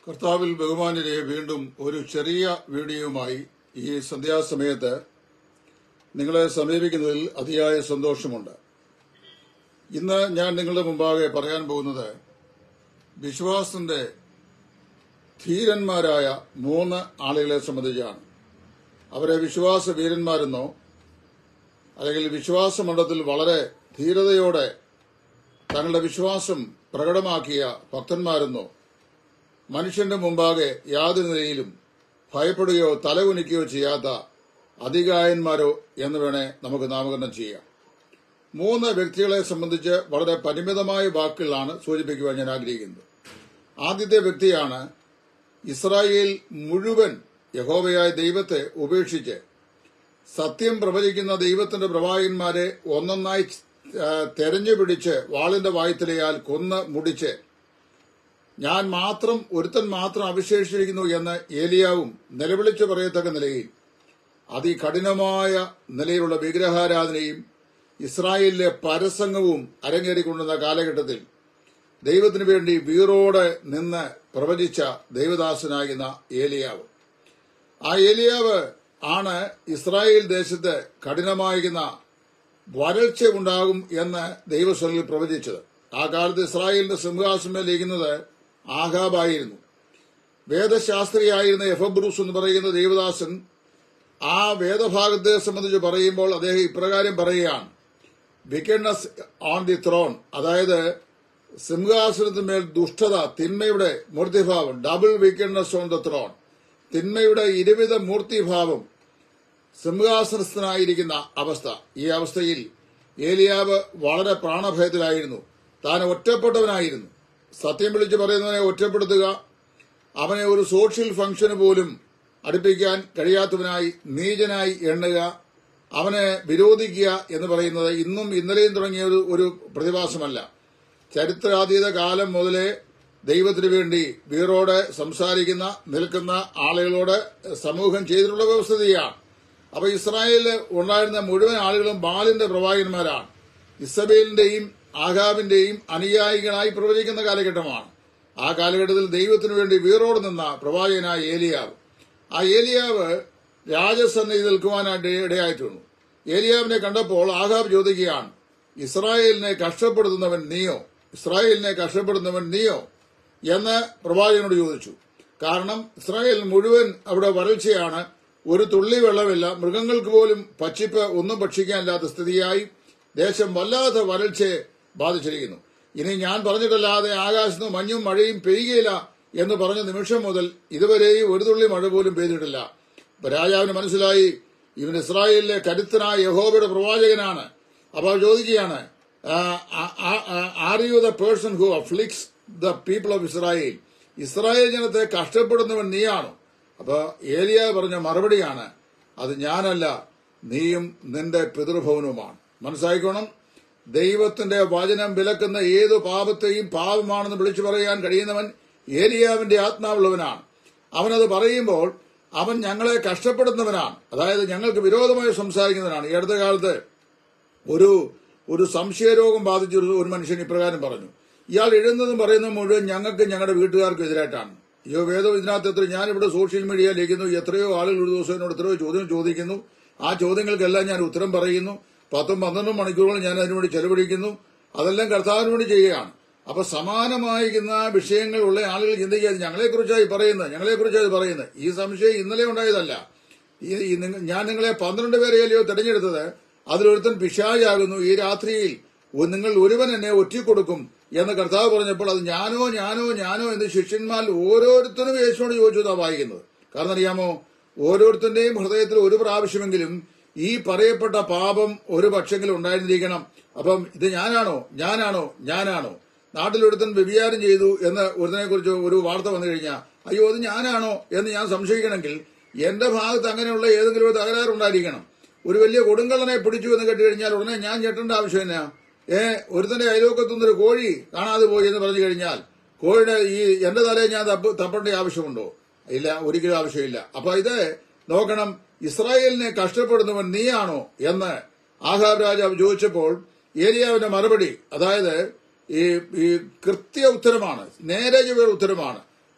കർത്താവിൽ ബഹുമാനരെ വീണ്ടും ഒരു ചെറിയ വീഡിയോയുമായി ഈ സന്ധ്യാസമയത്ത് നിങ്ങളെ സമീപിക്കുന്നതിൽ അതിയായ സന്തോഷമുണ്ട് ഇന്ന് ഞാൻ നിങ്ങളുടെ മുമ്പാകെ പറയാൻ പോകുന്നത് വിശ്വാസത്തിന്റെ ധീരന്മാരായ മൂന്ന് ആളുകളെ സംബന്ധിച്ചാണ് അവരെ വിശ്വാസ വീരന്മാരെന്നോ അല്ലെങ്കിൽ വിശ്വാസമണ്ഡലത്തിൽ വളരെ ധീരതയോടെ തങ്ങളുടെ വിശ്വാസം പ്രകടമാക്കിയ ഭക്തന്മാരെന്നോ മനുഷ്യന്റെ മുമ്പാകെ യാതൊരു നിലയിലും ഭയപ്പെടുകയോ തലകുനിക്കുകയോ ചെയ്യാത്ത അധികായന്മാരോ എന്ന് വേണേ നമുക്ക് നാമകരണം ചെയ്യാം മൂന്ന് വ്യക്തികളെ സംബന്ധിച്ച് വളരെ പരിമിതമായ വാക്കുകളാണ് സൂചിപ്പിക്കുവാൻ ഞാൻ ആഗ്രഹിക്കുന്നത് ആദ്യത്തെ വ്യക്തിയാണ് ഇസ്രായേൽ മുഴുവൻ യഹോവയായ ദൈവത്തെ ഉപേക്ഷിച്ച് സത്യം പ്രവചിക്കുന്ന ദൈവത്തിന്റെ പ്രവാചകന്മാരെ ഒന്നൊന്നായി ആ, തെരഞ്ഞുപിടിച്ച് വാളിന്റെ വായ്ത്തലയാൽ കൊന്ന് മുടിച്ച് ഞാൻ മാത്രം ഒരുത്തൻ മാത്രം അവശേഷിച്ചിരിക്കുന്നു എന്ന് ഏലിയാവും നിലവിളിച്ചു പറയത്തക്ക നിലയിൽ അതികഠിനമായ നിലയിലുള്ള വിഗ്രഹാരാധനയും ഇസ്രായേലിലെ പരസംഗവും അരങ്ങേറിക്കൊണ്ടുന്ന കാലഘട്ടത്തിൽ ദൈവത്തിനു വേണ്ടി വീറോടെ നിന്ന് പ്രവചിച്ച ദൈവദാസനാകുന്ന ഏലിയാവ് ആ ഏലിയാവ് ആണ് ഇസ്രായേൽ ദേശത്ത് കഠിനമായിരുന്ന വരൾച്ച ഉണ്ടാകും എന്ന് ദൈവസ്വലിൽ പ്രവചിച്ചത് ആ കാലത്ത് ഇസ്രായേലിന്റെ സിംഹാസനമേലിരിക്കുന്നത് ആഹാബായിരുന്നു വേദശാസ്ത്രിയായിരുന്ന എഫബ്രൂസ് എന്ന് പറയുന്ന ദേവദാസൻ ആ വേദഭാഗത്തെ സംബന്ധിച്ച് പറയുമ്പോൾ അദ്ദേഹം ഇപ്രകാരം പറയുകയാണ് വിക്കഡ്നസ് ഓൺ ദി ത്രോൺ അതായത് സിംഹാസനത്തിന്മേൽ ദുഷ്ടത തിന്മയുടെ മൂർത്തിഭാവം double wickedness on the throne തിന്മയുടെ ഇരുവിധ മൂർത്തിഭാവം സിംഹാസനസ്ഥനായിരിക്കുന്ന അവസ്ഥ ഈ അവസ്ഥയിൽ ഏലിയാവ് വളരെ പ്രാണഭയത്തിലായിരുന്നു താൻ ഒറ്റപ്പെട്ടവനായിരുന്നു സത്യം വിളിച്ച് പറയുന്നവനെ ഒറ്റപ്പെടുത്തുക അവനെ ഒരു സോഷ്യൽ ഫംഗ്ഷന് പോലും അടുപ്പിക്കാൻ കഴിയാത്തവനായി നീചനായി എണ്ണുക അവനെ വിരോധിക്കുക എന്ന് പറയുന്നത് ഇന്നും ഇന്നലെയും തുടങ്ങിയ ഒരു ഒരു പ്രതിഭാസമല്ല ചരിത്രാതീത കാലം മുതലേ ദൈവത്തിനു വേണ്ടി വീറോടെ സംസാരിക്കുന്ന നിൽക്കുന്ന ആളുകളോട് സമൂഹം ചെയ്തിട്ടുള്ള വ്യവസ്ഥിതിയാണ് അപ്പൊ ഇസ്രായേലിൽ ഉണ്ടായിരുന്ന മുഴുവൻ ആളുകളും ബാലിന്റെ പ്രവാചകന്മാരാണ് ഇസബേലിന്റെയും ആഹാബിന്റെയും അനുയായികളായി പ്രവചിക്കുന്ന കാലഘട്ടമാണ് ആ കാലഘട്ടത്തിൽ ദൈവത്തിനു വേണ്ടി വീറോട് നിന്ന പ്രവാചകനായ ഏലിയാവ് ആ ഏലിയാവ് രാജസന്നിധി നിൽക്കുവാനായിട്ട് ഇടയായിട്ടുണ്ട് ഏലിയാവിനെ കണ്ടപ്പോൾ ആഹാബ് ചോദിക്കുകയാണ് ഇസ്രായേലിനെ കഷ്ടപ്പെടുത്തുന്നവൻ നീയോ ഇസ്രായേലിനെ കഷ്ടപ്പെടുന്നവൻ നീയോ എന്ന് പ്രവാചകനോട് ചോദിച്ചു കാരണം ഇസ്രായേൽ മുഴുവൻ അവിടെ വരൾച്ചയാണ് ഒരു തുള്ളി വെള്ളമില്ല മൃഗങ്ങൾക്ക് പോലും പച്ചിപ്പ് ഒന്നും ഭക്ഷിക്കാനില്ലാത്ത സ്ഥിതിയായി ദേശം വല്ലാത്ത വരൾച്ചയെ ബാധിച്ചിരിക്കുന്നു ഇനി ഞാൻ പറഞ്ഞിട്ടല്ലാതെ ആകാശത്ത് നിന്ന് മഞ്ഞും മഴയും പെയ്യുകയില്ല എന്ന് പറഞ്ഞ നിമിഷം മുതൽ ഇതുവരെയും ഒരു തുള്ളി മഴ പോലും പെയ്തിട്ടില്ല അപ്പൊ രാജാവിന് മനസ്സിലായി ഇവൻ ഇസ്രായേലിലെ കരുത്തനായ യഹോബയുടെ പ്രവാചകനാണ് അപ്പോൾ ചോദിക്കുകയാണ് are you the person who afflicts the people of Israel Israel ജനത്തെ കഷ്ടപ്പെടുന്നവൻ നീയാണോ അപ്പൊ ഏലിയ പറഞ്ഞ മറുപടിയാണ് അത് ഞാനല്ല നീയും നിന്റെ പിതൃഭവനവുമാണ് മനസ്സിലായിക്കോണം ദൈവത്തിന്റെ വചനം വിലക്കുന്ന ഏതു പാപത്തെയും പാപമാണെന്ന് വിളിച്ചു പറയാൻ കഴിയുന്നവൻ ഏലിയാവിന്റെ ആത്മാവുള്ളവനാണ് അവനത് പറയുമ്പോൾ അവൻ ഞങ്ങളെ കഷ്ടപ്പെടുന്നവനാണ് അതായത് ഞങ്ങൾക്ക് വിരോധമായി സംസാരിക്കുന്നവനാണ് ഈ അടുത്ത കാലത്ത് ഒരു ഒരു സംശയരോഗം ബാധിച്ച ഒരു ഒരു മനുഷ്യൻ ഇപ്രകാരം പറഞ്ഞു ഇയാൾ എഴുതുന്നതും പറയുന്നതും മുഴുവൻ ഞങ്ങൾക്ക് ഞങ്ങളുടെ വീട്ടുകാർക്കും എതിരായിട്ടാണ് അയ്യോ വേദം ഇതിനകത്ത് എത്ര ഞാനിവിടെ സോഷ്യൽ മീഡിയയിൽ ഇരിക്കുന്നു എത്രയോ ആളുകൾ ഒരു ദിവസം എന്നോട് എത്രയോ ചോദ്യം ചോദിക്കുന്നു ആ ചോദ്യങ്ങൾക്കെല്ലാം ഞാൻ ഉത്തരം പറയുന്നു പത്തും പന്ത്രണ്ടും മണിക്കൂറുകൾ ഞാൻ അതിനുവേണ്ടി ചെലവഴിക്കുന്നു അതെല്ലാം കർത്താവിന് വേണ്ടി ചെയ്യുകയാണ് അപ്പൊ സമാനമായിരിക്കുന്ന വിഷയങ്ങളുള്ള ആളുകൾ ചിന്തിക്കാതെ ഞങ്ങളെക്കുറിച്ചായി പറയുന്നത് ഞങ്ങളെക്കുറിച്ചായി പറയുന്നത് ഈ സംശയം ഇന്നലെ ഉണ്ടായതല്ല ഈ ഈ നിങ്ങ- ഞാൻ നിങ്ങളെ പന്ത്രണ്ട് പേരെയല്ലയോ തെരഞ്ഞെടുത്തത് അതിലൊരുത്തൻ പിശാചാകുന്നു ഈ രാത്രിയിൽ ഒ- നിങ്ങൾ ഒരുവൻ എന്നെ ഒറ്റിക്കൊടുക്കും എന്ന് കർത്താവ് പറഞ്ഞപ്പോൾ അത് ഞാനോ ഞാനോ ഞാനോ എന്ന് ശിഷ്യന്മാർ ഓരോരുത്തരും യേശുവോട് ചോദിച്ചതാ വായിക്കുന്നത് കാരണം അറിയാമോ ഓരോരുത്തന്റെയും ഹൃദയത്തിൽ ഒരു പ്രാവശ്യമെങ്കിലും ഈ പറയപ്പെട്ട പാപം ഒരു പക്ഷെങ്കിലും ഉണ്ടായിരുന്നിരിക്കണം അപ്പം ഇത് ഞാനാണോ ഞാനാണോ ഞാനാണോ നാട്ടിലൊരുത്തൻ വ്യഭിചാരം ചെയ്തു എന്ന് ഒരുതിനെ കുറിച്ച് ഒരു വാർത്ത വന്നു കഴിഞ്ഞാൽ അയ്യോ അത് ഞാനാണോ എന്ന് ഞാൻ സംശയിക്കണമെങ്കിൽ എന്റെ ഭാഗത്ത് അങ്ങനെയുള്ള ഏതെങ്കിലും ഒരു തകരാറുണ്ടായിരിക്കണം ഒരു വലിയ കൊടുങ്കള്ളനെ പിടിച്ചു എന്ന് കേട്ട് കഴിഞ്ഞാൽ ഉടനെ ഞാൻ ഞെട്ടേണ്ട ആവശ്യം എന്നാ ഏ ഒരുത്തന്റെ അയലോക്കത്തുനിന്ന് ഒരു കോഴി കാണാതെ പോയി എന്ന് പറഞ്ഞു കഴിഞ്ഞാൽ കോഴിയുടെ ഈ എന്റെ തലയെ ഞാൻ തപ്പ് തപ്പേണ്ട ആവശ്യമുണ്ടോ ഇല്ല ഒരിക്കലും ആവശ്യമില്ല അപ്പൊ ഇത് നോക്കണം ഇസ്രായേലിനെ കഷ്ടപ്പെടുന്നവൻ നീയാണോ എന്ന് ആഹാബ് രാജാവ് ചോദിച്ചപ്പോൾ ഏലിയാവിന്റെ മറുപടി അതായത് ഈ ഈ കൃത്യ ഉത്തരമാണ് നേരെ ചൊവ്വയുടെ ഉത്തരമാണ്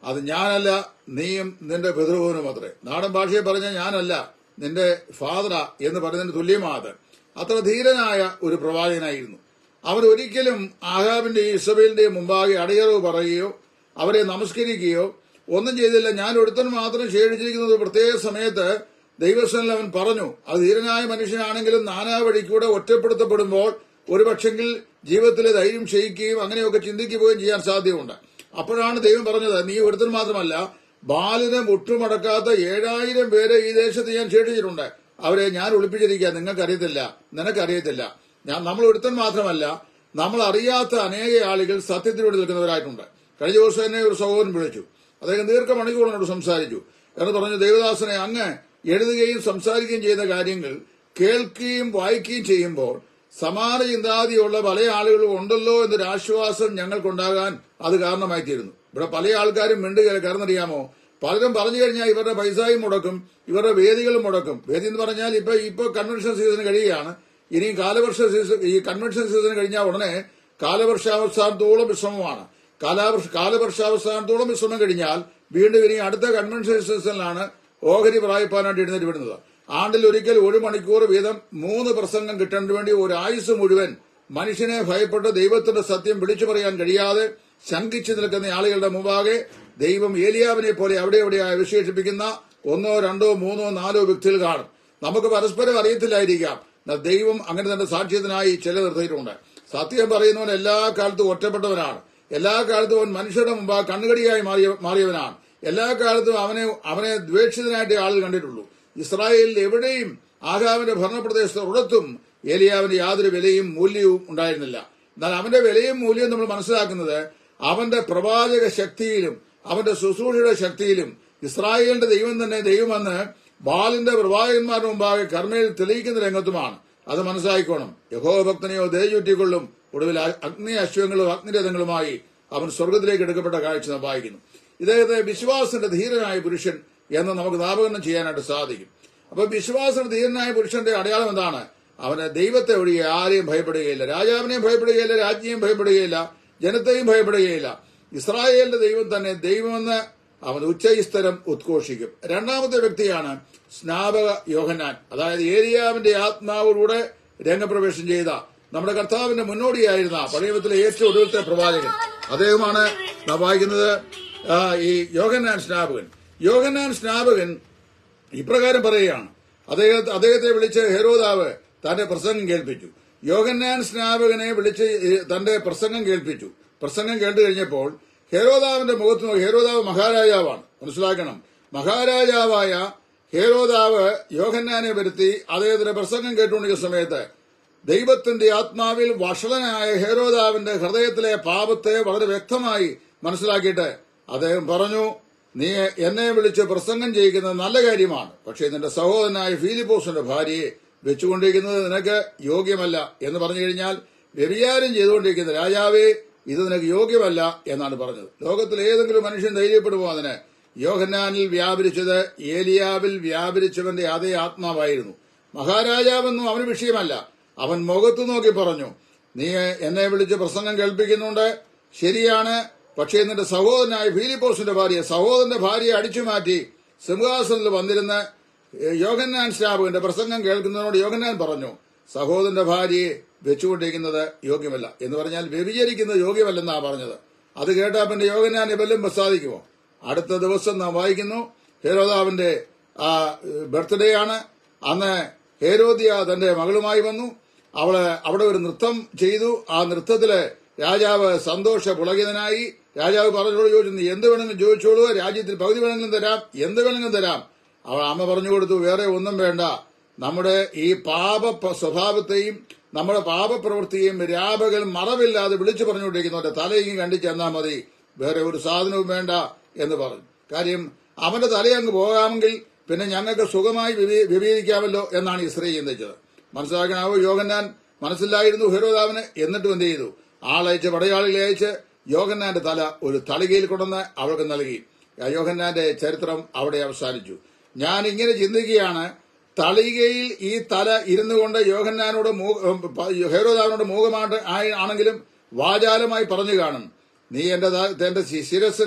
അത് ഞാനല്ല നീയും നിന്റെ പിതൃഭവനും അത്രേ നാടൻ ഭാഷയിൽ പറഞ്ഞ ഞാനല്ല നിന്റെ ഫാദറ എന്ന് പറയുന്നതിന് തുല്യമാത് അത്ര ധീരനായ ഒരു പ്രവാചകനായിരുന്നു അവൻ ഒരിക്കലും ആഹാബിന്റെയും ഇസബേലിന്റെയും മുമ്പാകെ അടിയറവ് പറയുകയോ അവരെ നമസ്കരിക്കുകയോ ഒന്നും ചെയ്തില്ല ഞാൻ ഒരുത്തൻ മാത്രം ക്ഷേണിച്ചിരിക്കുന്നത് പ്രത്യേക സമയത്ത് ദൈവസ്ഥനിൽ അവൻ പറഞ്ഞു അത് ധീരനായ മനുഷ്യനാണെങ്കിലും നാനാ വഴിക്കൂടെ ഒറ്റപ്പെടുത്തപ്പെടുമ്പോൾ ഒരു പക്ഷെങ്കിൽ ജീവിതത്തിലെ ധൈര്യം ക്ഷയിക്കുകയും അങ്ങനെയൊക്കെ ചിന്തിക്കുകയും ചെയ്യാൻ സാധ്യതയുണ്ട് അപ്പോഴാണ് ദൈവം പറഞ്ഞത് നീ ഒരുത്തൻ മാത്രമല്ല ബാലിനെ മുട്ടുമടക്കാത്ത ഏഴായിരം പേരെ ഈ ദേശത്ത് ഞാൻ ക്ഷേണിച്ചിട്ടുണ്ട് അവരെ ഞാൻ ഒളിപ്പിച്ചിരിക്കുക നിങ്ങൾക്കറിയത്തില്ല നിനക്കറിയത്തില്ല ഞാൻ നമ്മൾ ഒരുത്തൻ മാത്രമല്ല നമ്മൾ അറിയാത്ത അനേക ആളുകൾ സത്യത്തിലൂടെ നിൽക്കുന്നവരായിട്ടുണ്ട് കഴിഞ്ഞ ദിവസം എന്നെ ഒരു സഹോദരൻ വിളിച്ചു അദ്ദേഹം ദീർഘമണിക്കൂറിനോട് സംസാരിച്ചു എന്ന് പറഞ്ഞു ദേവദാസനെ അങ്ങ് എഴുതുകയും സംസാരിക്കുകയും ചെയ്യുന്ന കാര്യങ്ങൾ കേൾക്കുകയും വായിക്കുകയും ചെയ്യുമ്പോൾ സമാന ചിന്താഗതിയുള്ള പല ആളുകളും ഉണ്ടല്ലോ എന്നൊരു ആശ്വാസം ഞങ്ങൾക്കുണ്ടാകാൻ അത് കാരണമായി തീരുന്നു ഇവിടെ പല ആൾക്കാരും മിണ്ടുക കാരണറിയാമോ പലരും പറഞ്ഞു കഴിഞ്ഞാൽ ഇവരുടെ പൈസയും മുടക്കും ഇവരുടെ വേദികളും മുടക്കും വേദി എന്ന് പറഞ്ഞാൽ ഇപ്പൊ ഇപ്പൊ കൺവെൻഷൻ സീസൺ കഴിയുകയാണ് ഇനിയും കാലവർഷ സീസൺ ഈ കൺവെൻഷൻ സീസൺ കഴിഞ്ഞാൽ ഉടനെ കാലവർഷാവസാനത്തോളം വിശ്രമമാണ് കാലാവർഷ കാലവർഷാവസാനത്തോളം വിശ്രമം കഴിഞ്ഞാൽ വീണ്ടും ഇനി അടുത്ത കൺവെൻഷൻ സീസണിലാണ് ഓഹരി പ്രായപ്പാനായിട്ട് എഴുന്നേറ്റ് വിടുന്നത് ആണ്ടിൽ ഒരിക്കൽ ഒരു മണിക്കൂർ വീതം മൂന്ന് പ്രസംഗം കിട്ടേണ്ട വേണ്ടി ഒരു ആയുസ് മുഴുവൻ മനുഷ്യനെ ഭയപ്പെട്ട് ദൈവത്തിന്റെ സത്യം വിളിച്ചു പറയാൻ കഴിയാതെ ശങ്കിച്ചു നിൽക്കുന്ന ആളുകളുടെ മുമ്പാകെ ദൈവം ഏലിയാവിനെ പോലെ അവിടെ എവിടെയായി വിശേഷിപ്പിക്കുന്ന ഒന്നോ രണ്ടോ മൂന്നോ നാലോ വ്യക്തികൾ കാണും നമുക്ക് പരസ്പരം അറിയത്തില്ലായിരിക്കാം എന്നാൽ ദൈവം അങ്ങനെ തന്നെ സാക്ഷ്യത്തിനായി ചില നിർത്തിയിട്ടുണ്ട് സത്യം പറയുന്നവൻ എല്ലാ കാലത്തും ഒറ്റപ്പെട്ടവനാണ് എല്ലാ കാലത്തും അവൻ മനുഷ്യരുടെ മുമ്പ് കണ്ണുകടിയായി മാറിയ മാറിയവനാണ് എല്ലാ കാലത്തും അവനെ അവനെ ദ്വേഷിതനായിട്ട് ആളുകൾ കണ്ടിട്ടുള്ളൂ ഇസ്രായേലിൽ എവിടെയും ആഹാവിന്റെ ഭരണപ്രദേശത്ത് ഒരിടത്തും ഏലിയാവിന്റെ യാതൊരു വിലയും മൂല്യവും ഉണ്ടായിരുന്നില്ല എന്നാൽ അവന്റെ വിലയും മൂല്യവും നമ്മൾ മനസ്സിലാക്കുന്നത് അവന്റെ പ്രവാചക ശക്തിയിലും അവന്റെ ശുശ്രൂഷയുടെ ശക്തിയിലും ഇസ്രായേലിന്റെ ദൈവം തന്നെ ദൈവമെന്ന് ബാലിന്റെ പ്രവാചകന്മാരുടെ മുമ്പാകെ കർമ്മയിൽ തെളിയിക്കുന്ന രംഗത്തുമാണ് അത് മനസ്സിലാക്കിക്കോണം യഹോഭക്തനെയോ ദേചുറ്റിക്കൊള്ളും ഒടുവിൽ അഗ്നി അശ്വങ്ങളും അഗ്നിരഥങ്ങളുമായി അവൻ സ്വർഗത്തിലേക്ക് എടുക്കപ്പെട്ട കാഴ്ച നാം വായിക്കുന്നു ഇദ്ദേഹത്തെ വിശ്വാസത്തിന്റെ ധീരനായ പുരുഷൻ എന്ന് നമുക്ക് നാമകരണം ചെയ്യാനായിട്ട് സാധിക്കും അപ്പൊ വിശ്വാസത്തിന്റെ ധീരനായ പുരുഷന്റെ അടയാളം എന്താണ് അവന് ദൈവത്തെ ഒഴികെ ആരെയും ഭയപ്പെടുകയില്ല രാജാവിനെയും ഭയപ്പെടുകയില്ല രാജ്ഞിയും ഭയപ്പെടുകയില്ല ജനത്തെയും ഭയപ്പെടുകയില്ല ഇസ്രായേലിന്റെ ദൈവം തന്നെ ദൈവമെന്ന് അവൻ ഉച്ചൈസ്തരം ഉദ്ഘോഷിക്കും രണ്ടാമത്തെ വ്യക്തിയാണ് സ്നാപക യോഹന്നാൻ അതായത് ഏരിയാവിന്റെ ആത്മാവിലൂടെ രംഗപ്രവേശം ചെയ്ത നമ്മുടെ കർത്താവിന്റെ മുന്നോടിയായിരുന്ന പഴയത്തിലെ ഏറ്റവും ഒടുവിലത്തെ പ്രവാചകൻ അദ്ദേഹമാണ് നാം വായിക്കുന്നത് ആ, ഈ യോഹന്നാൻ സ്നാപകൻ യോഹന്നാൻ സ്നാപകൻ ഇപ്രകാരം പറയുകയാണ് അദ്ദേഹത്തെ അദ്ദേഹത്തെ വിളിച്ച് ഹെരോദാവ് തന്റെ പ്രസംഗം കേൾപ്പിച്ചു യോഹന്നാൻ സ്നാപകനെ വിളിച്ച് ഈ തന്റെ പ്രസംഗം കേൾപ്പിച്ചു പ്രസംഗം കേട്ടു കഴിഞ്ഞപ്പോൾ ഹെരോദാവിന്റെ മുഖത്ത് നോക്കി ഹെരോദാവ് മഹാരാജാവാണ് മനസ്സിലാക്കണം മഹാരാജാവായ ഹേരോദാവ് യോഹന്നാനെ വരുത്തി അദ്ദേഹത്തിന്റെ പ്രസംഗം കേട്ടുകൊണ്ടിരിക്കുന്ന സമയത്ത് ദൈവത്തിന്റെ ആത്മാവിൽ വഷളനായ ഹേരോദാവിന്റെ ഹൃദയത്തിലെ പാപത്തെ വളരെ വ്യക്തമായി മനസ്സിലാക്കിയിട്ട് അദ്ദേഹം പറഞ്ഞു നീ എന്നെ വിളിച്ച് പ്രസംഗം ചെയ്യിക്കുന്നത് നല്ല കാര്യമാണ് പക്ഷേ നിന്റെ സഹോദരനായ ഫീലിപ്പോസിന്റെ ഭാര്യയെ വെച്ചുകൊണ്ടിരിക്കുന്നത് നിനക്ക് യോഗ്യമല്ല എന്ന് പറഞ്ഞു കഴിഞ്ഞാൽ വ്യഭിചാരം ചെയ്തുകൊണ്ടിരിക്കുന്ന രാജാവേ ഇത് നിനക്ക് യോഗ്യമല്ല എന്നാണ് പറഞ്ഞത് ലോകത്തിൽ ഏതെങ്കിലും മനുഷ്യൻ ധൈര്യപ്പെടുമോ അതിന് യോഹന്നാനിൽ വ്യാപരിച്ചത് ഏലിയാവിൽ വ്യാപരിച്ചവന്റെ അതേ ആത്മാവായിരുന്നു മഹാരാജാവെന്നും അവന് വിഷയമല്ല അവൻ മുഖത്ത് നോക്കി പറഞ്ഞു നീ എന്നെ വിളിച്ച് പ്രസംഗം കേൾപ്പിക്കുന്നുണ്ട് ശരിയാണ് പക്ഷേ നിന്റെ സഹോദരനായ ഫീലിപ്പോസിന്റെ ഭാര്യ സഹോദരന്റെ ഭാര്യയെ അടിച്ചു മാറ്റി സിംഹാസനത്തിൽ വന്നിരുന്ന യോഹന്നാൻ സ്നാപകന്റെ പ്രസംഗം കേൾക്കുന്നതിനോട് യോഹന്നാൻ പറഞ്ഞു സഹോദരന്റെ ഭാര്യയെ വെച്ചുകൊണ്ടിരിക്കുന്നത് യോഗ്യമല്ല എന്ന് പറഞ്ഞാൽ വ്യഭിചരിക്കുന്നത് യോഗ്യമല്ലെന്നാ പറഞ്ഞത് അത് കേട്ടാ പിന്നെ യോഹന്നാൻ വല്ലതും പ്രസാദിക്കുമോ അടുത്ത ദിവസം നാം വായിക്കുന്നു ഹേരോദാവിന്റെ ആ ബർത്ത്ഡേ ആണ് അന്ന് ഹേരോദിയ തന്റെ മകളുമായി വന്നു അവള് അവിടെ ഒരു നൃത്തം ചെയ്തു ആ നൃത്തത്തില് രാജാവ് സന്തോഷ പുളകിതനായി രാജാവ് പറഞ്ഞോട് ചോദിച്ചു "നീ എന്ത് വേണമെങ്കിലും ചോദിച്ചോളൂ രാജ്യത്തിൽ പകുതി വേണമെങ്കിലും തരാം എന്ത് വേണമെങ്കിലും തരാം അവൾ അമ്മ പറഞ്ഞു കൊടുത്തു വേറെ ഒന്നും വേണ്ട നമ്മുടെ ഈ പാപ പ- സ്വഭാവത്തെയും നമ്മുടെ പാപപ്രവൃത്തിയെയും രാപകൽ മറവില്ലാതെ വിളിച്ചു പറഞ്ഞുകൊണ്ടിരിക്കുന്നവന്റെ തലയെങ്കിലും കണ്ടിച്ച് തന്നാൽ മതി വേറെ ഒരു സാധനവും വേണ്ട എന്ന് പറഞ്ഞു കാര്യം അവന്റെ തലയങ്ങ് പോകാമെങ്കിൽ പിന്നെ ഞങ്ങൾക്ക് സുഖമായി വിവേ- വിവേചിക്കാമല്ലോ എന്നാണ് ഈ സ്ത്രീ ചിന്തിച്ചത് മനസ്സിലാക്കണാവോ യോഗന്നാൻ മനസ്സിലായിരുന്നു ഹെരോദാവിന് എന്നിട്ടും എന്ത് ചെയ്തു ആളയച്ച് പടയാളികളെ അയച്ച് യോഗന്നാന്റെ തല ഒരു തളികയിൽ കൊണ്ടുവന്ന് അവൾക്ക് നൽകി ആ യോഹന്നാന്റെ ചരിത്രം അവിടെ അവസാനിച്ചു ഞാൻ ഇങ്ങനെ ചിന്തിക്കുകയാണ് തളികയിൽ ഈ തല ഇരുന്നു കൊണ്ട് യോഹന്നാനോട് മൂ- ഉം, പ- ഹെരോദാവിനോട് മൂകമായിട്ട് ആയി- ആണെങ്കിലും വാചാലമായി പറഞ്ഞു കാണും നീ എന്റെ ത- എന്റെ ശി- ശിരസിനെ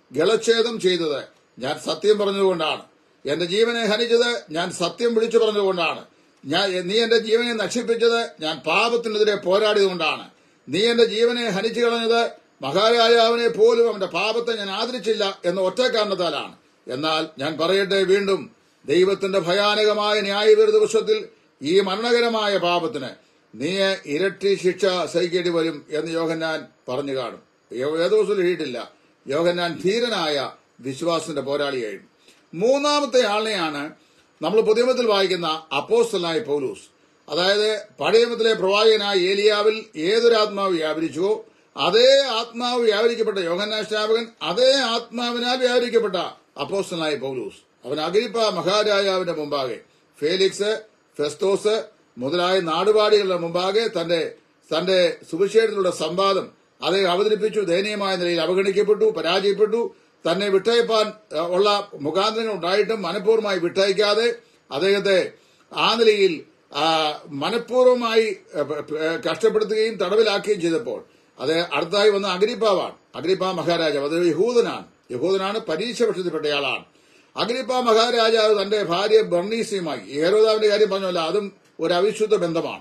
ഗളച്ഛേദം ചെയ്തത് ഞാൻ സത്യം പറഞ്ഞതുകൊണ്ടാണ് എന്റെ ജീവനെ ഹനിച്ചത് ഞാൻ സത്യം വിളിച്ചു പറഞ്ഞതുകൊണ്ടാണ് ഞാൻ നീ എന്റെ ജീവനെ നശിപ്പിച്ചത് ഞാൻ പാപത്തിനെതിരെ പോരാടിയതുകൊണ്ടാണ് നീ എന്റെ ജീവനെ ഹനിച്ചു കളഞ്ഞത് മഹാരാജാവിനെ പോലും അവന്റെ പാപത്തെ ഞാൻ ആദരിച്ചില്ല എന്ന ഒറ്റ കാരണത്താലാണ് എന്നാൽ ഞാൻ പറയട്ടെ വീണ്ടും ദൈവത്തിന്റെ ഭയാനകമായ ന്യായവിരുദ്ധ ദിവസത്തിൽ ഈ മരണകരമായ പാപത്തിന് നീ ഇരട്ടി ശിക്ഷ സഹിക്കേണ്ടി വരും എന്ന് യോഹന്നാൻ പറഞ്ഞു കാണും ഏതോസം എഴുതിയിട്ടില്ല യോഹന്നാൻ ധീരനായ വിശ്വാസത്തിന്റെ പോരാളിയായിരുന്നു മൂന്നാമത്തെ ആളിനെയാണ് നമ്മൾ പുതിയമത്തിൽ വായിക്കുന്ന അപ്പോസ്റ്റലായ പൗലൂസ് അതായത് പഴയമത്തിലെ പ്രവാചകനായ ഏലിയാവിൽ ഏതൊരു ആത്മാവ് വ്യാപരിച്ചുവോ അതേ ആത്മാവ് വ്യാപരിക്കപ്പെട്ട യോഹന്നാൻ സ്നാപകൻ അതേ ആത്മാവിനാൽ വ്യാപരിക്കപ്പെട്ട അപ്പോസ്റ്റലായ പൗലൂസ് അവൻ അഗരിപ്പ മഹാരാജാവിന്റെ മുമ്പാകെ ഫേലിക്സ് ഫെസ്തോസ് മുതലായ നാടുപാടികളുടെ മുമ്പാകെ തന്റെ തന്റെ സുവിശേഷത്തിലുള്ള സംവാദം அதை അവതരിപ്പിച്ചു ദയനീയമായ നിലയിൽ അവഗണിക്കപ്പെട്ടു പരാജയപ്പെട്ടു തന്നെ വിട്ടയപ്പാൻ അഹ്, ഉള്ള മുഖാന്തരങ്ങൾ ഉണ്ടായിട്ടും മനഃപൂർവ്വമായി വിട്ടയക്കാതെ അദ്ദേഹത്തെ ആ നിലയിൽ ആ, മനഃപൂർവ്വമായി അഹ്, പ- പ- കഷ്ടപ്പെടുത്തുകയും തടവിലാക്കുകയും ചെയ്തപ്പോൾ അത് അടുത്തായി വന്ന അഗ്രിപ്പാവാണ് അഗ്രിപ്പ മഹാരാജാവ് അത് യഹൂദനാണ് യഹൂദനാണ് പരീക്ഷ പക്ഷത്തിൽപ്പെട്ടയാളാണ് അഗ്രിപ്പ മഹാരാജാവ് തന്റെ ഭാര്യ ബർണീസിയുമായി ഏരോദാവിന്റെ കാര്യം പറഞ്ഞല്ല അതും ഒരു അവിശുദ്ധ ബന്ധമാണ്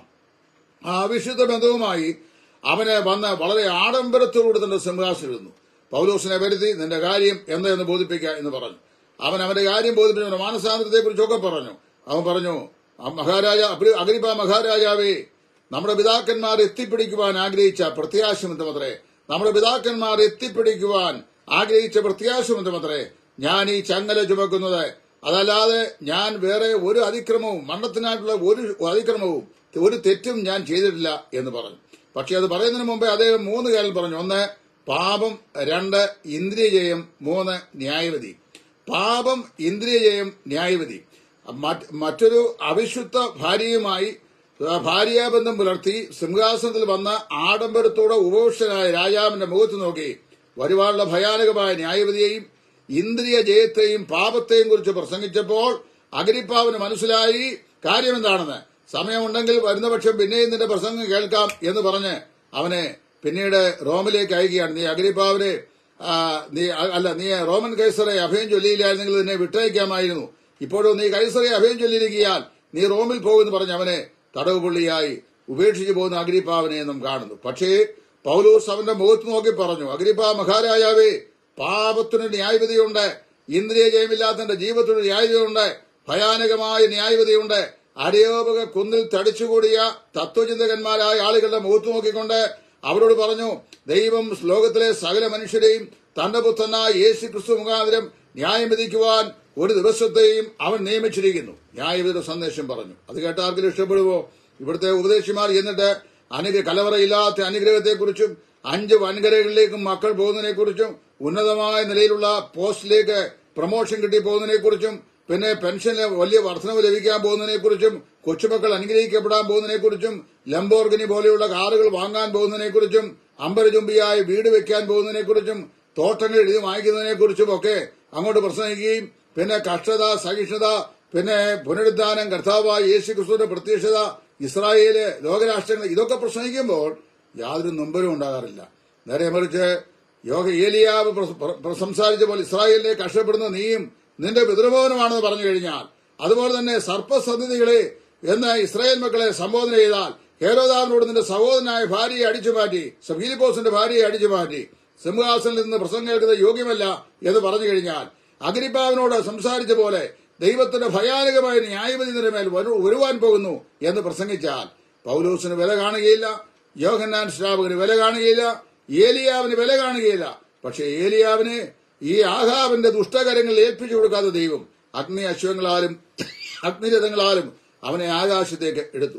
ആ അവിശുദ്ധ ബന്ധവുമായി അവന് വന്ന് വളരെ ആഡംബരത്തോടുകൂടി തന്റെ സിംഹാസനം ഇരുന്നു പൗലോസിനെ വരുത്തി നിന്റെ കാര്യം എന്തെന്ന് ബോധിപ്പിക്കുക എന്ന് പറഞ്ഞു അവൻ അവന്റെ കാര്യം ബോധിപ്പിച്ചു മാനസാന്തരത്തെ കുറിച്ചൊക്കെ പറഞ്ഞു അവൻ പറഞ്ഞു "ആ മഹാരാജ അഗ്രി- അഗ്രിപ്പ മഹാരാജാവേ നമ്മുടെ പിതാക്കന്മാർ എത്തിപ്പിടിക്കുവാൻ ആഗ്രഹിച്ച പ്രത്യാശമെന്തമത്രേ നമ്മുടെ പിതാക്കന്മാർ എത്തിപ്പിടിക്കുവാൻ ആഗ്രഹിച്ച പ്രത്യാശമെന്തമത്രേ ഞാൻ ഈ ചങ്ങല ചുമക്കുന്നത് അതല്ലാതെ ഞാൻ വേറെ ഒരു അതിക്രമവും മരണത്തിനായിട്ടുള്ള ഒരു അതിക്രമവും ഒരു തെറ്റും ഞാൻ ചെയ്തിട്ടില്ല എന്ന് പറഞ്ഞു പക്ഷെ അത് പറയുന്നതിന് മുമ്പേ അദ്ദേഹം മൂന്ന് കാര്യം പറഞ്ഞു ഒന്ന് പാപം രണ്ട് ഇന്ദ്രിയജയം മൂന്ന് ന്യായവതി പാപം ഇന്ദ്രിയജയം ന്യായവതി മറ്റ് മറ്റൊരു അവിശുദ്ധ ഭാര്യയുമായി ആ, ഭാര്യാബന്ധം പുലർത്തി സിംഹാസനത്തിൽ വന്ന ആഡംബരത്തോടെ ഉപവിഷ്ടനായ രാജാവിന്റെ മുഖത്ത് നോക്കി വരുവാനുള്ള ഭയാനകമായ ന്യായവതിയെയും ഇന്ദ്രിയ ജയത്തെയും പാപത്തെയും കുറിച്ച് പ്രസംഗിച്ചപ്പോൾ അഗ്രിപ്പാവിന് മനസ്സിലായി കാര്യമെന്താണെന്ന് സമയമുണ്ടെങ്കിൽ വരുന്ന പക്ഷം പിന്നെയും നിന്റെ പ്രസംഗം കേൾക്കാം എന്ന് പറഞ്ഞ് അവനെ പിന്നീട് റോമിലേക്ക് അയക്കുകയാണ് നീ അഗ്രിപ്പാവിനെ ആ, നീ അല്ല നീ റോമൻ കൈസറെ അഭയം ചൊല്ലിയില്ലായിരുന്നെങ്കിൽ നിന്നെ വിട്ടയക്കാമായിരുന്നു ഇപ്പോഴും നീ കൈസറെ അഭയം ചൊല്ലിയിരിക്കിയാൽ നീ റോമിൽ പോകുമെന്ന് പറഞ്ഞ് അവനെ തടവ് പുള്ളിയായി ഉപേക്ഷിച്ചു പോകുന്ന അഗ്രിപ്പാവിനെ നാം കാണുന്നു പക്ഷേ പൗലോസ് അവന്റെ മുഖത്ത് നോക്കി പറഞ്ഞു അഗ്രിപ്പ മഹാരാജാവേ പാപത്തിന് ന്യായവിധിയുണ്ട് ഇന്ദ്രിയ ജയമില്ലാത്തന്റെ ജീവിതത്തിന് ന്യായവിധിയുണ്ട് ഭയാനകമായ ന്യായവിധിയുണ്ട് അരയോപക കുന്നിൽ തടിച്ചുകൂടിയ തത്വചിന്തകന്മാരായ ആളുകളുടെ മുഖത്ത് നോക്കിക്കൊണ്ട് അവരോട് പറഞ്ഞു ദൈവം ലോകത്തിലെ സകല മനുഷ്യരെയും തന്റെ പുത്രനായ യേശു ക്രിസ്തു മുഖാന്തരം ന്യായം വിധിക്കുവാൻ ഒരു ദിവസത്തെയും അവൻ നിയമിച്ചിരിക്കുന്നു ന്യായവിധിയുടെ സന്ദേശം പറഞ്ഞു അത് കേട്ട ആർക്കും ഇഷ്ടപ്പെടുവോ ഇവിടുത്തെ ഉപദേശിമാർ എന്നിട്ട് അനുഗ്ര കലവറയില്ലാത്ത അനുഗ്രഹത്തെക്കുറിച്ചും അഞ്ച് വൻകരകളിലേക്കും മക്കൾ പോകുന്നതിനെക്കുറിച്ചും ഉന്നതമായ നിലയിലുള്ള പോസ്റ്റിലേക്ക് പ്രൊമോഷൻ കിട്ടി പോകുന്നതിനെക്കുറിച്ചും പിന്നെ പെൻഷന് വലിയ വർധനവ് ലഭിക്കാൻ പോകുന്നതിനെക്കുറിച്ചും കൊച്ചുമക്കൾ അനുഗ്രഹിക്കപ്പെടാൻ പോകുന്നതിനെക്കുറിച്ചും ലംബോർഗിനി പോലെയുള്ള കാറുകൾ വാങ്ങാൻ പോകുന്നതിനെക്കുറിച്ചും അമ്പരചുംബിയായി വീട് വെക്കാൻ പോകുന്നതിനെക്കുറിച്ചും തോട്ടങ്ങൾ എഴുതി വാങ്ങിക്കുന്നതിനെക്കുറിച്ചും ഒക്കെ അങ്ങോട്ട് പ്രസംഗിക്കുകയും പിന്നെ കഷ്ടത സഹിഷ്ണുത പിന്നെ പുനരുദ്ധാനം കർത്താവായ യേശു ക്രിസ്തുവിന്റെ പ്രത്യക്ഷത ഇസ്രായേല് ലോകരാഷ്ട്രങ്ങൾ ഇതൊക്കെ പ്രസംഗിക്കുമ്പോൾ യാതൊരു നൊമ്പരും ഉണ്ടാകാറില്ല നേരെ മറിച്ച് യോഗ ഏലിയാവ് പ്ര- പ്ര- പ്ര- സംസാരിച്ച പോലെ ഇസ്രായേലിനെ കഷ്ടപ്പെടുന്ന നീയും നിന്റെ പിതൃഭവനമാണെന്ന് പറഞ്ഞു കഴിഞ്ഞാൽ അതുപോലെ തന്നെ സർപ്പസന്ധികളെ എന്ന് ഇസ്രായേൽ മക്കളെ സംബോധന ചെയ്താൽ ഹേരോദാവിനോട് നിന്റെ സഹോദരനായ ഭാര്യയെ അടിച്ചു മാറ്റി ഫിലിപ്പോസിന്റെ ഭാര്യയെ അടിച്ചു മാറ്റി സിംഹാസനിൽ നിന്ന് പ്രസംഗം കേൾക്കുന്നത് യോഗ്യമല്ല എന്ന് പറഞ്ഞു കഴിഞ്ഞാൽ അഗ്രിപ്പാവിനോട് സംസാരിച്ച പോലെ ദൈവത്തിന്റെ ഭയാനകമായ ന്യായവിധി നിന്റെ മേൽ വരു- വരുവാൻ പോകുന്നു എന്ന് പ്രസംഗിച്ചാൽ പൗലോസിന് വില കാണുകയില്ല യോഹന്നാൻ ശ്രാവകന് വില കാണുകയില്ല ഏലിയാവിന് വില കാണുകയില്ല പക്ഷേ ഏലിയാവിന് ഈ ആഹാബിന്റെ ദുഷ്ടകരങ്ങളിൽ ഏൽപ്പിച്ചു കൊടുക്കാത്ത ദൈവം അഗ്നി അശ്വങ്ങളാലും അഗ്നിരഥങ്ങളാലും അവനെ ആകാശത്തേക്ക് എടുത്തു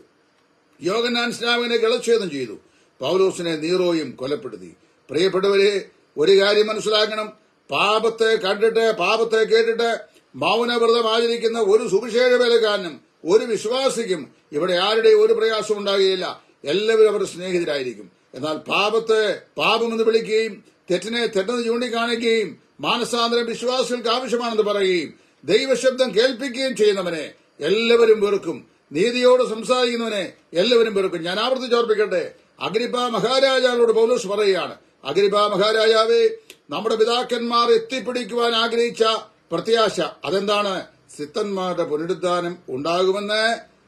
യോഗനാൻ സ്നാവിനെ ഗളച്ഛേദം ചെയ്തു പൗലോസിനെ നീറോയും കൊലപ്പെടുത്തി പ്രിയപ്പെട്ടവരെ ഒരു കാര്യം മനസ്സിലാക്കണം പാപത്തെ കണ്ടിട്ട് പാപത്തെ കേട്ടിട്ട് മൗനവ്രതം ആചരിക്കുന്ന ഒരു സുവിശേഷ വേലക്കാരനും ഒരു വിശ്വാസിക്കും ഇവിടെ ആരുടെയും ഒരു പ്രയാസം ഉണ്ടാകുകയില്ല എല്ലാവരും അവരുടെ സ്നേഹിതരായിരിക്കും എന്നാൽ പാപത്തെ പാപമെന്ന് വിളിക്കുകയും തെറ്റിനെ തെറ്റെന്ന് ചൂണ്ടിക്കാണിക്കുകയും മാനസാന്തരം വിശ്വാസികൾക്ക് ആവശ്യമാണെന്ന് പറയുകയും ദൈവശബ്ദം കേൾപ്പിക്കുകയും ചെയ്യുന്നവനെ എല്ലാവരും വെറുക്കും നീതിയോട് സംസാരിക്കുന്നവനെ എല്ലാവരും വെറുക്കും ഞാൻ ആവർത്തിച്ചോർപ്പിക്കട്ടെ അഗ്രിപ്പ മഹാരാജാവിനോട് പൗലോസ് പറയുകയാണ് അഗ്രിപ്പ മഹാരാജാവേ നമ്മുടെ പിതാക്കന്മാർ എത്തിപ്പിടിക്കുവാൻ ആഗ്രഹിച്ച പ്രത്യാശ അതെന്താണ് സിത്തന്മാരുടെ പുനരുദ്ധാനം ഉണ്ടാകുമെന്ന്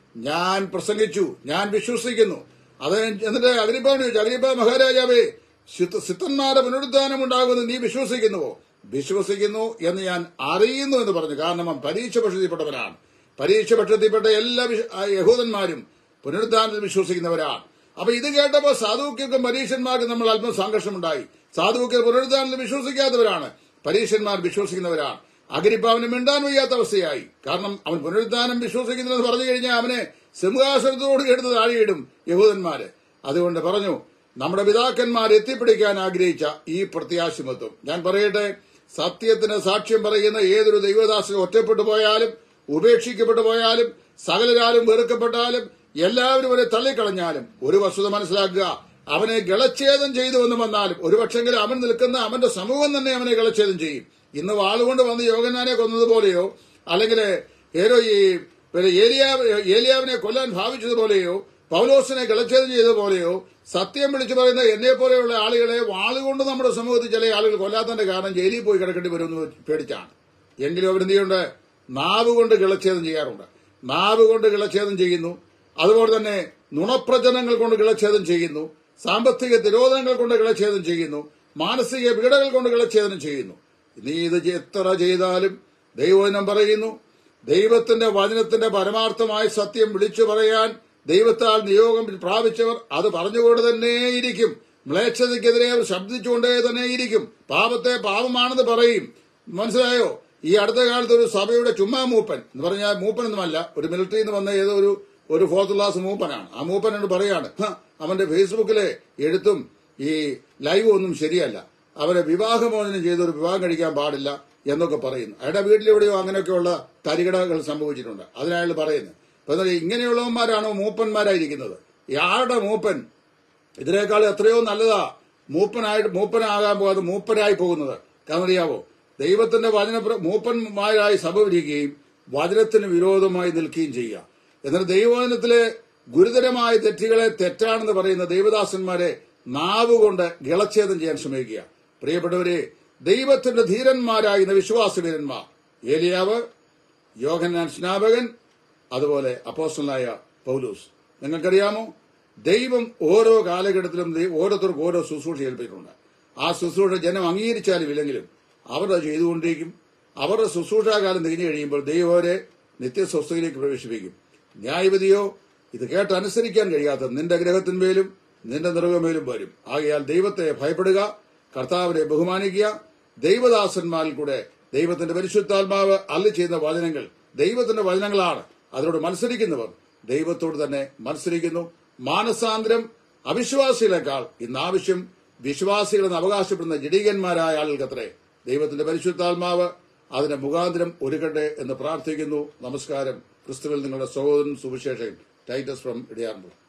ഞാൻ പ്രസംഗിച്ചു ഞാൻ വിശ്വസിക്കുന്നു അത് എന്നിട്ട് അഗ്രിപ്പാണ് ചോദിച്ചു അഗ്രിപ്പ മഹാരാജാവേ സിത്ത- സിത്തന്മാരുടെ പുനരുദ്ധാനം ഉണ്ടാകുമെന്ന് നീ വിശ്വസിക്കുന്നുവോ വിശ്വസിക്കുന്നു എന്ന് ഞാൻ അറിയുന്നു എന്ന് പറഞ്ഞു കാരണം അവൻ പരീക്ഷ പക്ഷത്തിൽപ്പെട്ടവനാണ് പരീക്ഷ പക്ഷത്തിൽപ്പെട്ട എല്ലാ വിശ- ആ യഹൂദന്മാരും പുനരുദ്ധാനത്തിൽ വിശ്വസിക്കുന്നവരാണ് അപ്പൊ ഇത് കേട്ടപ്പോൾ സാധുക്കൾക്കും പരീക്ഷന്മാർക്കും നമ്മൾ അല്പം സംഘർഷമുണ്ടായി സാധുക്കൾ പുനരുദ്ധാനത്തിൽ വിശ്വസിക്കാത്തവരാണ് പരീക്ഷന്മാർ വിശ്വസിക്കുന്നവരാണ് അഗ്രിപ്പാവിന് മിണ്ടാൻ വയ്യാത്ത അവസ്ഥയായി കാരണം അവൻ പുനരുദ്ധാനം വിശ്വസിക്കുന്നില്ലെന്ന് പറഞ്ഞു കഴിഞ്ഞാൽ അവനെ സിംഹാസനത്തോട് എടുത്ത് താഴെയിടും യഹൂദന്മാര് അതുകൊണ്ട് പറഞ്ഞു നമ്മുടെ പിതാക്കന്മാർ എത്തിപ്പിടിക്കാൻ ആഗ്രഹിച്ച ഈ പ്രത്യാശമത്വം ഞാൻ പറയട്ടെ സത്യത്തിന് സാക്ഷ്യം പറയുന്ന ഏതൊരു ദൈവദാസനും ഒറ്റപ്പെട്ടു പോയാലും ഉപേക്ഷിക്കപ്പെട്ടു പോയാലും സകലരാലും വെറുക്കപ്പെട്ടാലും എല്ലാവരും അവരെ തള്ളിക്കളഞ്ഞാലും ഒരു വസ്തുത മനസ്സിലാക്കുക അവനെ ഗളച്ഛേദം ചെയ്തു എന്ന് വന്നാലും ഒരുപക്ഷെങ്കിലും അവൻ നിൽക്കുന്ന അവന്റെ സമൂഹം തന്നെ അവനെ ഗളച്ഛേദം ചെയ്യും ഇന്ന് വാളുകൊണ്ട് വന്ന് യോഗനാനെ കൊന്നതുപോലെയോ അല്ലെങ്കിൽ ഏരോ ഈ പിന്നെ ഏലിയാ ഏലിയാവിനെ കൊല്ലാൻ ഭാവിച്ചതുപോലെയോ പൗലോസിനെ ഗളച്ഛേദം ചെയ്തതുപോലെയോ സത്യം വിളിച്ചു പറയുന്ന എന്നെ പോലെയുള്ള ആളുകളെ വാളുകൊണ്ട് നമ്മുടെ സമൂഹത്തിൽ ചില ആളുകൾ കൊല്ലാത്തതിന്റെ കാരണം ജയിലിൽ പോയി കിടക്കേണ്ടി വരുമെന്ന് പേടിച്ചാണ് എങ്കിലും അവരെന്ത് ചെയ്യുന്നുണ്ട് നാവ് കൊണ്ട് കിളച്ഛേദം ചെയ്യാറുണ്ട് നാവ് കൊണ്ട് കിളച്ഛേദം ചെയ്യുന്നു അതുപോലെ തന്നെ നുണപ്രചനങ്ങൾ കൊണ്ട് കിളച്ഛേദം ചെയ്യുന്നു സാമ്പത്തിക തിരോധനങ്ങൾ കൊണ്ട് കിളച്ഛേദം ചെയ്യുന്നു മാനസിക പീഡകൾ കൊണ്ട് കിളച്ഛേദനം ചെയ്യുന്നു നീ ഇത് എത്ര ചെയ്താലും ദൈവവചനം പറയുന്നു ദൈവത്തിന്റെ വചനത്തിന്റെ പരമാർത്ഥമായ സത്യം വിളിച്ചു പറയാൻ ദൈവത്താൽ നിയോഗം പ്രാപിച്ചവർ അത് പറഞ്ഞുകൊണ്ട് തന്നെയിരിക്കും മ്ലേച്ഛതയ്ക്കെതിരെ അവർ ശബ്ദിച്ചുകൊണ്ടേ തന്നെയിരിക്കും പാപത്തെ പാപമാണെന്ന് പറയും മനസ്സിലായോ ഈ അടുത്ത കാലത്ത് ഒരു സഭയുടെ ചുമ്മാ മൂപ്പൻ എന്ന് പറഞ്ഞാൽ മൂപ്പനൊന്നുമല്ല ഒരു മിലിറ്ററിയിൽ നിന്ന് വന്ന ഏതോ ഒരു ഒരു ഫോർത്ത് ക്ലാസ് മൂപ്പനാണ് ആ മൂപ്പനോട് പറയാണ് "ഹ, അവന്റെ ഫേസ്ബുക്കിലെ എഴുത്തും ഈ ലൈവും ഒന്നും ശരിയല്ല അവരെ വിവാഹമോചനം ചെയ്തൊരു വിവാഹം കഴിക്കാൻ പാടില്ല എന്നൊക്കെ പറയുന്നു അയാളുടെ വീട്ടിലെവിടെയോ അങ്ങനെയൊക്കെയുള്ള തരികടകൾ സംഭവിച്ചിട്ടുണ്ട് അതിനയാൾ പറയുന്നു അപ്പൊ എന്നാൽ ഇങ്ങനെയുള്ളവന്മാരാണോ മൂപ്പന്മാരായിരിക്കുന്നത് ആരുടെ മൂപ്പൻ ഇതിനേക്കാൾ എത്രയോ നല്ലതാ മൂപ്പനായിട്ട് മൂപ്പനാകാൻ പോകാതെ മൂപ്പനായി പോകുന്നത് കാരണം അറിയാവോ ദൈവത്തിന്റെ വചന മൂപ്പന്മാരായി സഭവിരിക്കുകയും വചനത്തിന് വിരോധമായി നിൽക്കുകയും ചെയ്യുക എന്നിട്ട് ദൈവവചനത്തിലെ ഗുരുതരമായ തെറ്റുകളെ തെറ്റാണെന്ന് പറയുന്ന ദൈവദാസന്മാരെ നാവുകൊണ്ട് ഗളച്ഛേദം ചെയ്യാൻ ശ്രമിക്കുക പ്രിയപ്പെട്ടവരെ ദൈവത്തിന്റെ ധീരന്മാരായിരുന്ന വിശ്വാസ വീരന്മാർ ഏലിയാവ് യോഹന്നാൻ സ്നാപകൻ അതുപോലെ അപ്പോസ്റ്റലായ പൗലൂസ് നിങ്ങൾക്കറിയാമോ ദൈവം ഓരോ കാലഘട്ടത്തിലും ദൈ- ഓരോരുത്തർക്കും ഓരോ ശുശ്രൂഷ ഏൽപ്പിച്ചിട്ടുണ്ട് ആ ശുശ്രൂഷ ജനം അംഗീകരിച്ചാലും ഇല്ലെങ്കിലും അവർ അത് ചെയ്തുകൊണ്ടിരിക്കും അവരുടെ ശുശ്രൂഷാകാലം തിരിഞ്ഞു കഴിയുമ്പോൾ ദൈവം അവരെ നിത്യസ്വസ്ഥയിലേക്ക് പ്രവേശിപ്പിക്കും ന്യായവിധിയോ ഇത് കേട്ടനുസരിക്കാൻ കഴിയാത്ത നിന്റെ ഗ്രഹത്തിന്മേലും നിന്റെ നിറകമേലും വരും ആകയാൽ ദൈവത്തെ ഭയപ്പെടുക കർത്താവിനെ ബഹുമാനിക്കുക ദൈവദാസന്മാരിൽ കൂടെ ദൈവത്തിന്റെ പരിശുദ്ധാത്മാവ് അല്ലി ചെയ്യുന്ന വചനങ്ങൾ ദൈവത്തിന്റെ വചനങ്ങളാണ് അതിനോട് മത്സരിക്കുന്നവർ ദൈവത്തോട് തന്നെ മത്സരിക്കുന്നു മാനസാന്തരം അവിശ്വാസികളെക്കാൾ ഇന്ന് ആവശ്യം വിശ്വാസികളെന്ന് അവകാശപ്പെടുന്ന ജഡീകന്മാരായ ആളുകൾക്കത്രേ ദൈവത്തിന്റെ പരിശുദ്ധാത്മാവ് അതിന്റെ മുഖാന്തരം ഒരുക്കട്ടെ എന്ന് പ്രാർത്ഥിക്കുന്നു നമസ്കാരം ക്രിസ്തുവിൽ നിങ്ങളുടെ സഹോദരൻ സുവിശേഷൻ ടൈറ്റസ് ഫ്രം ഇടിയാർമ്പൂർ